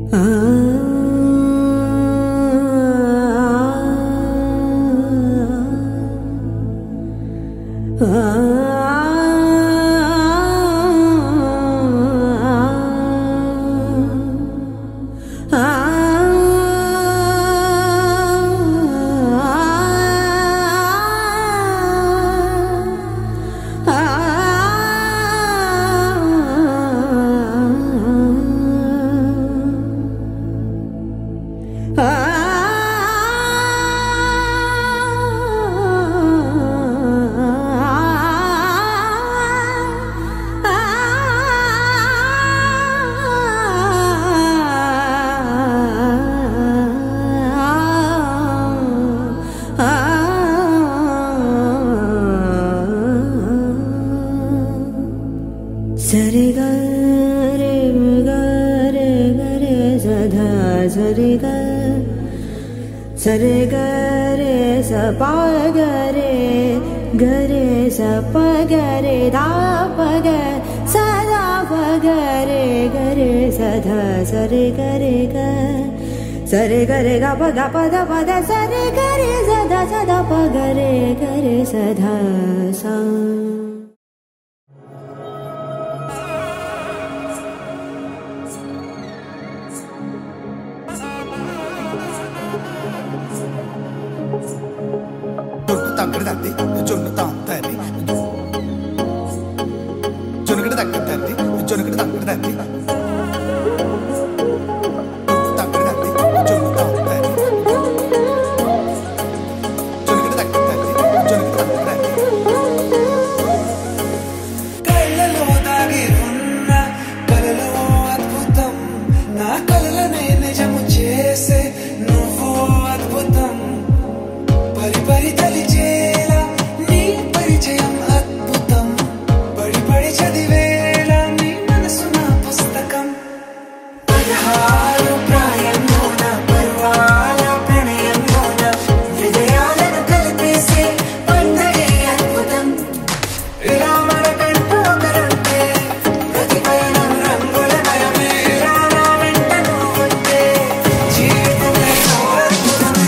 సరి గరే గరే గరే సధా సరి గ సరి గరే స ప గరే గరే స ప గరే దా ప గ సదా ప గరే గరే సధా సరి గరే గ సరి గరే గ ప గ ప ద ప ద సరి గరే సదా సదా ప గరే గరే సధా సా జొన్ను తగ్గడి తద్ది జొన్ను తాంతది జొనుగడి తగ్గడి తద్ది జొనుగడి తగ్గడి తద్ది జొన్ను తగ్గడి తద్ది జొన్ను తాంతది జొనుగడి తగ్గడి తద్ది జొనుగడి తగ్గడి తద్ది కళ్ళలో దాగి ఉన్న కలలో అద్భుతం నా కలలనే నిజము చేసే నువ్వు అద్భుతం పరి పరి తలిచేలా నీ పరిచయం అద్భుతం పడి పడి చదివేలా నీ మనసు నా పుస్తకం పదహారు ప్రాయంలోన పర్వాల ప్రణయంలోన హృదయాలను కలిపేసే పండగే అద్భుతం ఇలా మనకంటూ ఒకరుంటే ప్రతి పయనం రంగుల మయమే ఇలా నా వెంట నువ్వుంటే జీవితమే ఓ అద్భుతమే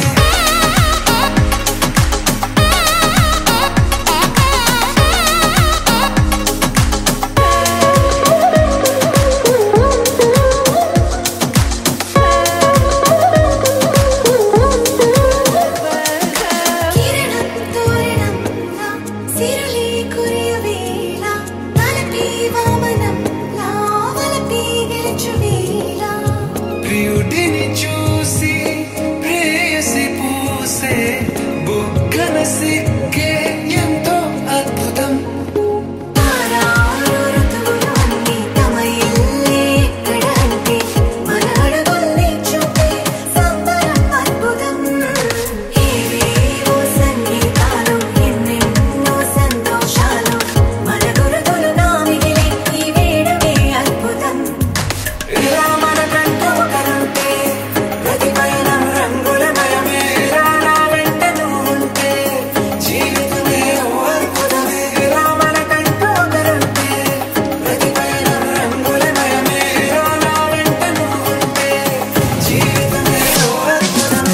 కిరణం తోరణంలా సిరులే కురియవేళ తలపి వామనంలా వలపి గెలుచువేళ ప్రియుడిని చూసి ప్రేయసి పూసే బుగ్గన సిగ్గే ఎంతో అద్భుతం తారారు ఋతువులు అన్నీ తమ ఇల్లే ఎక్కడ అంటే మన అడుగుల్ని చూపే సంబరం అద్భుతం ఏవేవో సంగీతాలు ఎన్నెన్నో సంతోషాలు మన గురుతులుగా మిగిలే ఈ వేడమే అద్భుతం ఇలా మనకంటూ ఒకరుంటే ప్రతి పయనం రంగుల మయమే ఇలా నా వెంట నువ్వుంటే జీవితమే ఓ అద్భుతమే ఇలా మనకంటూ ఒకరుంటే ప్రతి పయనం రంగుల మయమే ఇలా నా వెంట నువ్వుంటే జీవితమే ఓ అద్భుతమే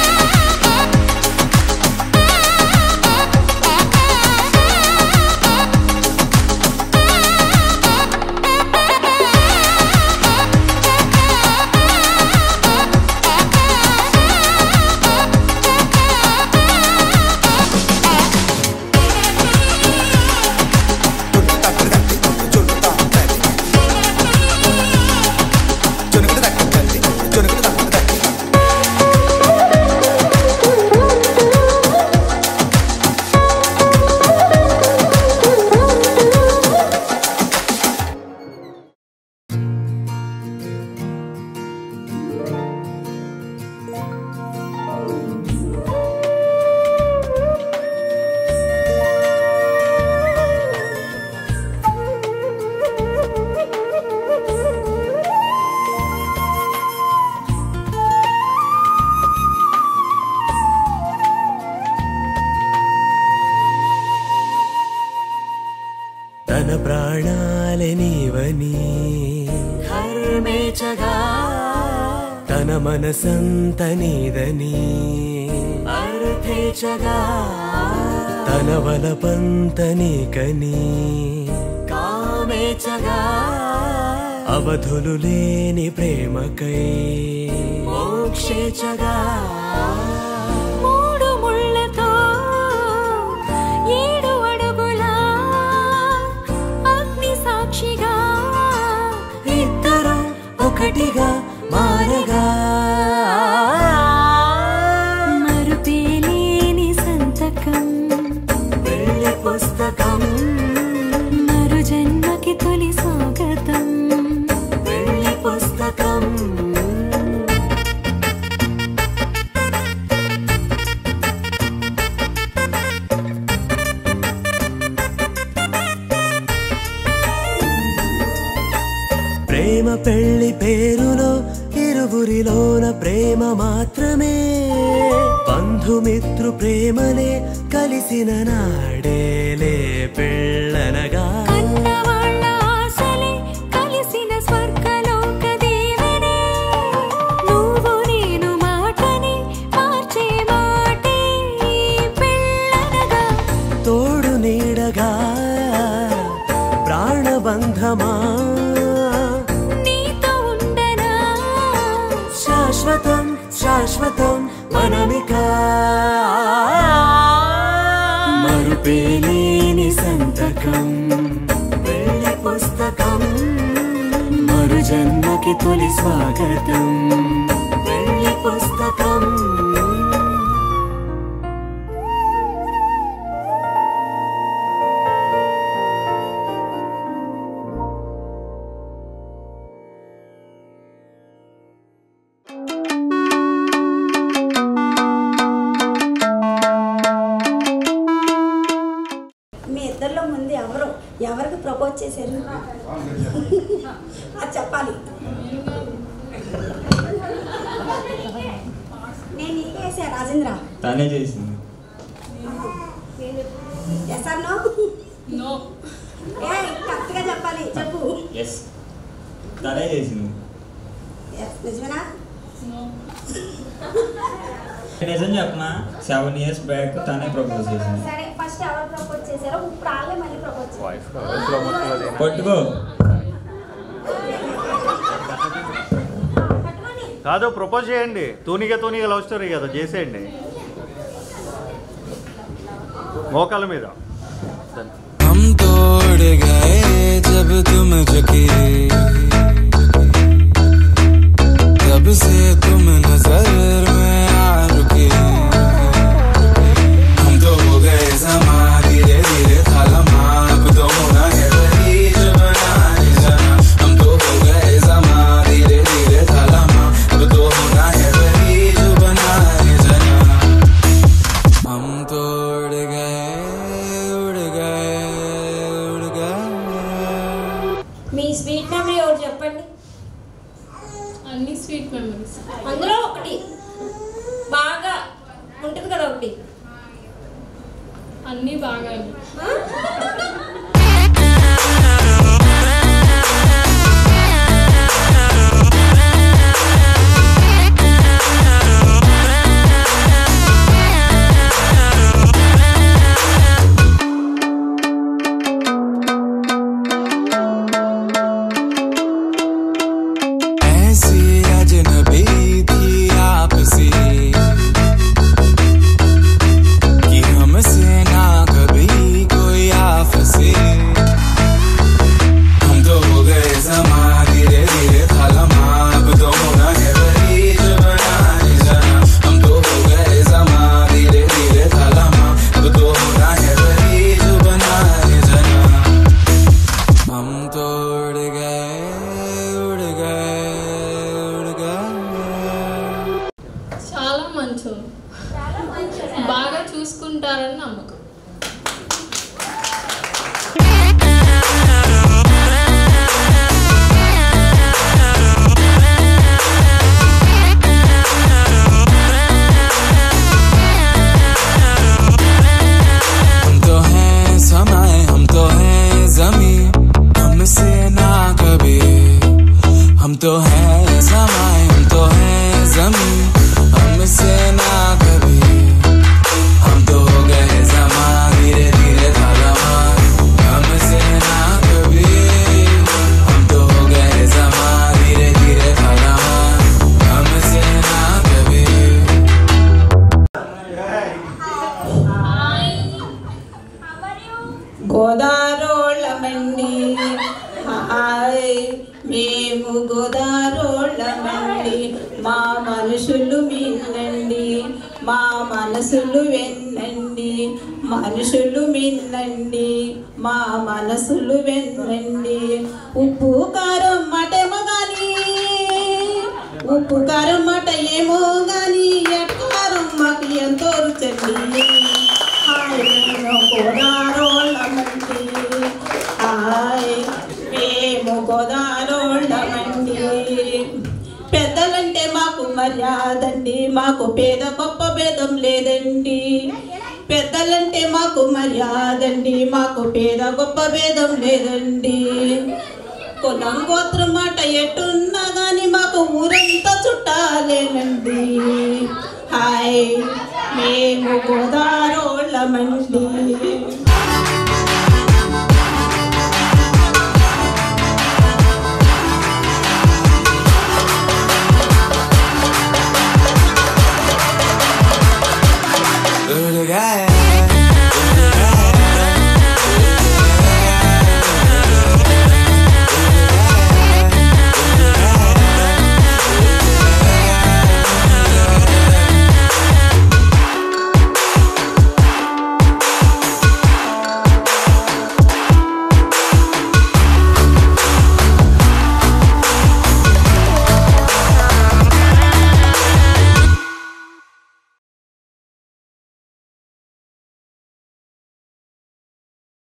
జొన్ను తగ్గడి తద్ది జొన్ను తాంతది జొనుగడి తగ్గడి తద్ది జొనుగడి తగ్గడి తద్ది తన ప్రాణాలే నీవని హర్ మే జగా తన మనసంత నీదని అర్థేచగా తన వలపంత నీకని కామేచగా అవధులు లేని ప్రేమకై మోక్షేచగా మూడు ముళ్ళతో ఏడు అడుగుల అగ్ని సాక్షిగా ఇద్దరు ఒకటిగా మారగా మరుపేలేని సంతకం వెళ్ళి పుస్తకం మరు జన్మకి తొలి స్వాగతం వెళ్ళి పుస్తకం ప్రేమ పెళ్లి పేరులో ఇరువురిలోన ప్రేమ మాత్రమే బంధుమిత్రు ప్రేమలే కలిసిన నాడేలే పెళ్ళనగా కన్నవాళ్ళ ఆశలే కలిసిన స్వర్గలోక దేవనే నువ్వు నేను మాటని మార్చే మాటే పెళ్ళనగా తోడు నీడగా ప్రాణబంధమా నీతో ఉండనా శాశ్వతం శాశ్వతం మనమిక మరుపేలేని సంతకం వెళ్ళి పుస్తకం మరు జన్మకి తొలి స్వాగతం వెళ్ళి పుస్తకం మీ ఇద్దరిలో ముందు ఎవరు ఎవరికి ప్రపోజ్ చేశారు అది చెప్పాలి నేను నీకే వేసా రాజేంద్ర తనే చేసింది ఎస్ఆర్ నో ఏ కరెక్ట్గా చెప్పాలి చెప్పు ఎస్ తనే చేసింది Yes, నిజమేనా నిజం చెప్పనా సెవెన్ ఇయర్స్ బ్యాక్ తనే ప్రపోజ్ చేసింది సరే ఫస్ట్ ఎవరు ప్రపోజ్ చేశారో ఇప్పుడు వాళ్ళే మళ్ళీ ప్రపోజ్ చేశారు పట్టుకో పట్టుకోండి కాదు ప్రపోజ్ చేయండి తూనిగా తూనిగా లవ్ స్టోరీ కదా చేసేయండి మోకాల మీద हम तोड़ गए जब तुम झुके तब से तुम नजर में आ रुके हम तो हो गए समा धीरे धीरे थालमा अब तो होना है वही जो बनाने जाना हम तो हो गए समा धीरे धीरे थालमा अब तो होना है वही जो बनाने जाना हम तो उड़ गए उड़ गए उड़ गए మీ స్వీట్ మెమరీ ఒకటి చెప్పండి అన్ని స్వీట్ మెమరీస్ అందులో ఒకటి బాగా ఉంటుంది కదా ఒకటి అన్నీ బాగా ऐसी अजनबी थी आपसी कि हमसे ना कभी कोई आपसी గోదారోళ్ళమండి హాయ్ మేము గోదారోళ్ళమండి మా మనుషులు మిన్నండి మా మనసులు వెన్నండి మనుషులు మిన్నండి మా మనసులు వెన్నండి ఉప్పు కారం మటేమో గాని ఉప్పు కారం మాట ఏమో గాని ఎట్కారం మాకు ఎంతో రుచండి హాయ్ మేము గోదారోళ్ళమండి హాయ్ మేము గోదారోళ్ళమండి పెద్దలంటే మాకు మర్యాదండి మాకు పేద గొప్ప భేదం లేదండి పెద్దలంటే మాకు మర్యాదండి మాకు పేద గొప్ప భేదం లేదండి కులం గోత్రం మాట ఎట్టున్నా గాని మాకు ఊరంతా చుట్టాలేనండి హాయ్ మేము గోదారోళ్ళమండి